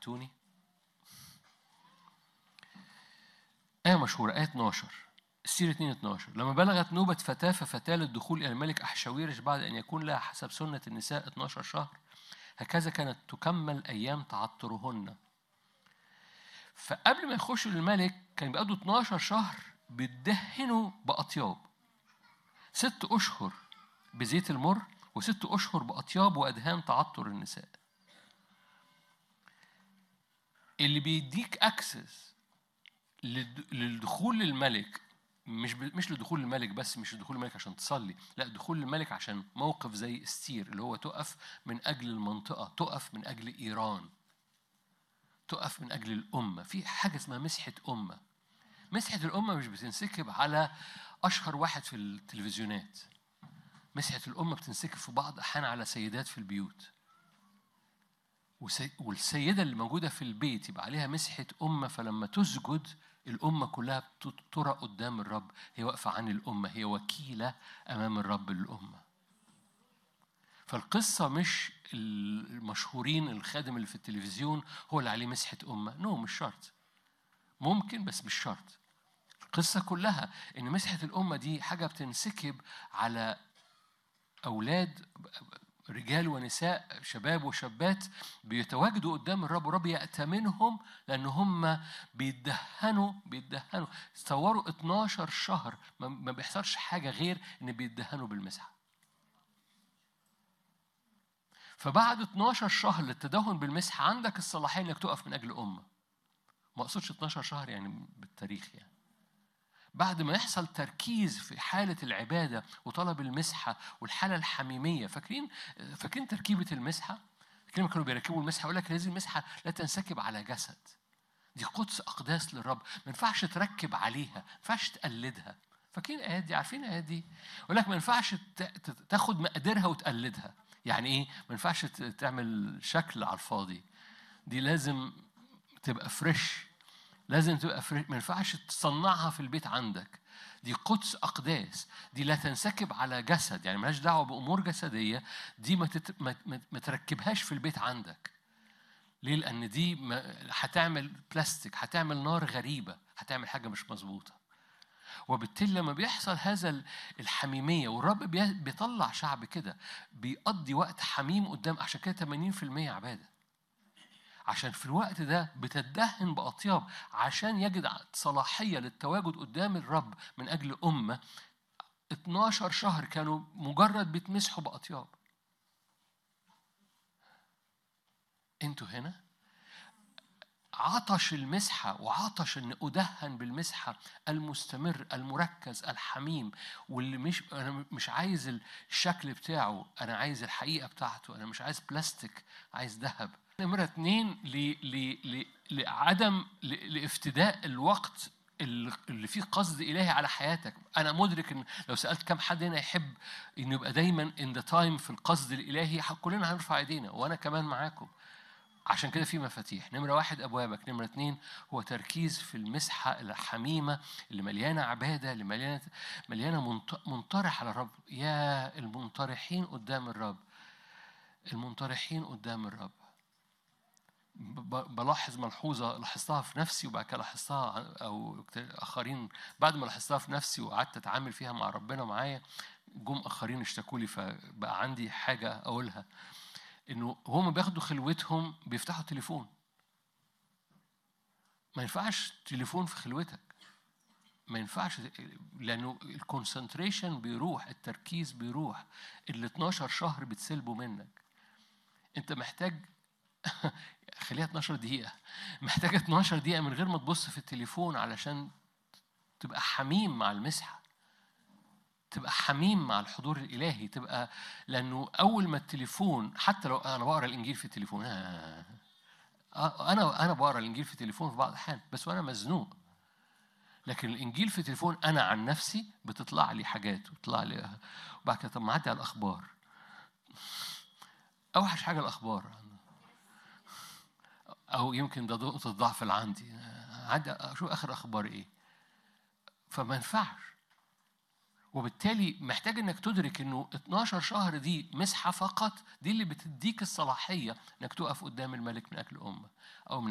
سمعتوني آية مشهورة آية 12 السيرة 2 12 لما بلغت نوبة فتاة ففتاة للدخول إلى الملك أحشاويرش بعد أن يكون لها حسب سنة النساء 12 شهر هكذا كانت تكمل أيام تعطرهن فقبل ما يخشوا للملك كان بيقضوا 12 شهر بيدهنوا بأطياب ست أشهر بزيت المر وست أشهر بأطياب وأدهان تعطر النساء اللي بيديك أكسس للدخول للملك مش ب... مش لدخول الملك بس مش لدخول الملك عشان تصلي لا دخول الملك عشان موقف زي استير اللي هو تقف من اجل المنطقه تقف من اجل ايران تقف من اجل الامه في حاجه اسمها مسحه امه مسحه الامه مش بتنسكب على اشهر واحد في التلفزيونات مسحه الامه بتنسكب في بعض احيان على سيدات في البيوت والسيده اللي موجوده في البيت يبقى عليها مسحه امه فلما تسجد الأمة كلها ترى قدام الرب هي واقفة عن الأمة هي وكيلة أمام الرب للأمة فالقصة مش المشهورين الخادم اللي في التلفزيون هو اللي عليه مسحة أمة نو no, مش شرط ممكن بس مش شرط القصة كلها إن مسحة الأمة دي حاجة بتنسكب على أولاد رجال ونساء شباب وشابات بيتواجدوا قدام الرب والرب يأتمنهم لأن هم بيدهنوا بيدهنوا تصوروا 12 شهر ما بيحصلش حاجة غير إن بيدهنوا بالمسحة فبعد 12 شهر للتدهن بالمسحة عندك الصلاحية إنك تقف من أجل أمة ما أقصدش 12 شهر يعني بالتاريخ يعني بعد ما يحصل تركيز في حالة العبادة وطلب المسحة والحالة الحميمية فاكرين فاكرين تركيبة المسحة؟ فاكرين كانوا بيركبوا المسحة يقول لك هذه المسحة لا تنسكب على جسد دي قدس أقداس للرب ما ينفعش تركب عليها ما ينفعش تقلدها فاكرين الآيات دي عارفين الآيات دي يقول لك ما ينفعش تاخد مقاديرها وتقلدها يعني إيه ما ينفعش تعمل شكل على الفاضي دي لازم تبقى فريش لازم تبقى فريش ما ينفعش تصنعها في البيت عندك دي قدس أقداس دي لا تنسكب على جسد يعني ملهاش دعوة بأمور جسدية دي ما, تت... ما... ما تركبهاش في البيت عندك ليه؟ لأن دي ما... هتعمل بلاستيك هتعمل نار غريبة هتعمل حاجة مش مظبوطة وبالتالي لما بيحصل هذا الحميمية والرب بيطلع شعب كده بيقضي وقت حميم قدام عشان كده 80% عبادة عشان في الوقت ده بتدهن بأطياب عشان يجد صلاحية للتواجد قدام الرب من أجل أمة 12 شهر كانوا مجرد بيتمسحوا بأطياب انتوا هنا عطش المسحة وعطش ان ادهن بالمسحة المستمر المركز الحميم واللي مش انا مش عايز الشكل بتاعه انا عايز الحقيقة بتاعته انا مش عايز بلاستيك عايز ذهب نمرة اتنين ل... ل... ل... لعدم ل... لافتداء الوقت اللي فيه قصد إلهي على حياتك أنا مدرك إن لو سألت كم حد هنا يحب إنه يبقى دايما in the time في القصد الإلهي كلنا هنرفع إيدينا وأنا كمان معاكم عشان كده في مفاتيح نمرة واحد أبوابك نمرة اتنين هو تركيز في المسحة الحميمة اللي مليانة عبادة اللي مليانة مليانة منطرح على الرب يا المنطرحين قدام الرب المنطرحين قدام الرب بلاحظ ملحوظة لاحظتها في نفسي وبعد كده لاحظتها أو آخرين بعد ما لاحظتها في نفسي وقعدت أتعامل فيها مع ربنا معايا جم آخرين اشتكوا لي فبقى عندي حاجة أقولها إنه هم بياخدوا خلوتهم بيفتحوا تليفون ما ينفعش تليفون في خلوتك ما ينفعش لأنه الكونسنتريشن بيروح التركيز بيروح ال 12 شهر بتسلبوا منك أنت محتاج خليها 12 دقيقة محتاجة 12 دقيقة من غير ما تبص في التليفون علشان تبقى حميم مع المسحة تبقى حميم مع الحضور الإلهي تبقى لأنه أول ما التليفون حتى لو أنا بقرا الإنجيل في التليفون آه أنا أنا بقرا الإنجيل في التليفون في بعض الأحيان بس وأنا مزنوق لكن الإنجيل في التليفون أنا عن نفسي بتطلع لي حاجات وتطلع لي وبعد كده طب ما عدي على الأخبار أوحش حاجة الأخبار أو يمكن ده نقطة الضعف اللي عندي عندي أشوف آخر أخبار إيه فما ينفعش وبالتالي محتاج انك تدرك انه 12 شهر دي مسحه فقط دي اللي بتديك الصلاحيه انك تقف قدام الملك من اجل امه او من